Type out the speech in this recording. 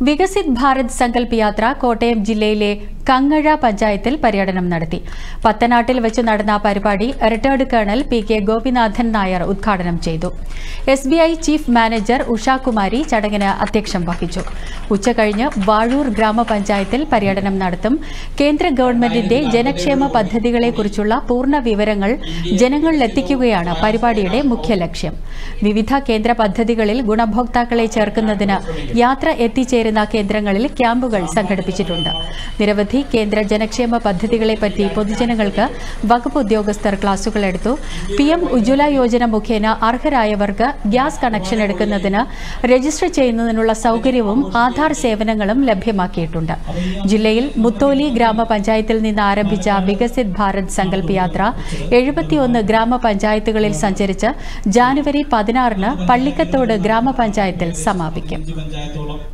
വികസിത് ഭാരത് സങ്കല്പ് യാത്ര കോട്ടയം ജില്ലയിലെ കങ്ങഴ പഞ്ചായത്തിൽ പര്യടനം നടത്തി പത്തനാട്ടിൽ വെച്ച് നടന്ന പരിപാടി retired colonel P K Gopinathan Nair ഉദ്ഘാടനം ചെയ്തു S B I chief manager Ushakumari ചടങ്ങിന് അധ്യക്ഷം വഹിച്ചു ഉച്ചകഴിഞ്ഞ് വാഴൂർ ഗ്രാമപഞ്ചായത്തിൽ പര്യടനം നടത്തും കേന്ദ്ര ഗവൺമെന്റിന്റെ ജനക്ഷേമ പദ്ധതികളെക്കുറിച്ചുള്ള പൂർണ്ണ വിവരങ്ങൾ ജനങ്ങളിലെത്തിക്കുകയാണ് പരിപാടിയുടെ മുഖ്യ ലക്ഷ്യം വിവിധ കേന്ദ്ര പദ്ധതികളിൽ ഗുണഭോക്താക്കളെ ചേർക്കുന്നതിന് യാത്ര എത്തിച്ചേരുന്ന കേന്ദ്രങ്ങളിൽ ക്യാമ്പുകൾ സംഘടിപ്പിച്ചിട്ടുണ്ട് നിരവധി കേന്ദ്ര ജനക്ഷേമ പദ്ധതികളെപ്പറ്റി പൊതുജനങ്ങൾക്ക് വകുപ്പ് ഉദ്യോഗസ്ഥർ ക്ലാസുകൾ എടുത്തു പി എം ഉജ്ജ്വല യോജന മുഖേന അർഹരായവർക്ക് ഗ്യാസ് കണക്ഷൻ എടുക്കുന്നതിന് രജിസ്റ്റർ ചെയ്യുന്നതിനുള്ള സൗകര്യവും ആധാർ സേവനങ്ങളും ലഭ്യമാക്കിയിട്ടുണ്ട് ജില്ലയിൽ മുത്തോലി ഗ്രാമപഞ്ചായത്തിൽ നിന്ന് ആരംഭിച്ച വികസിത് ഭാരത് സങ്കല്പ് യാത്ര എഴുപത്തിയൊന്ന് ഗ്രാമപഞ്ചായത്തുകളിൽ സഞ്ചരിച്ച് ജാനുവരി പതിനാറിന് പള്ളിക്കത്തോട് ഗ്രാമപഞ്ചായത്തിൽ സമാപിക്കും പഞ്ചായത്തോളം